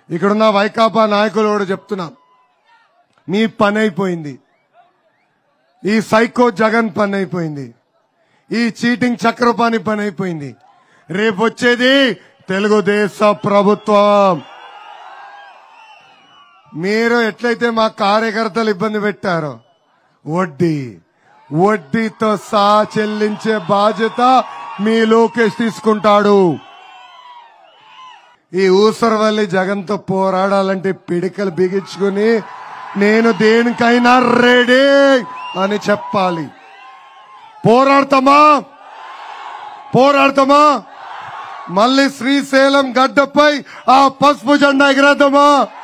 ఇక్కడున్న వైకాపా నాయకులు కూడా చెప్తున్నా మీ పని అయిపోయింది ఈ సైకో జగన్ పని అయిపోయింది ఈ చీటింగ్ చక్రపాణి పని అయిపోయింది రేపు వచ్చేది తెలుగుదేశ ప్రభుత్వం మీరు ఎట్లయితే మా కార్యకర్తలు ఇబ్బంది పెట్టారో వడ్డీ వడ్డీతో సహా చెల్లించే బాధ్యత మీ లోకేష్ తీసుకుంటాడు ఈ ఊసరవల్లి జగన్తో పోరాడాలంటే పిడికలు బిగించుకుని నేను దేనికైనా రెడీ అని చెప్పాలి పోరాడతామా పోరాడతామా మళ్ళీ శ్రీశైలం గడ్డపై ఆ పసుపు జెండా ఎగరేద్దామా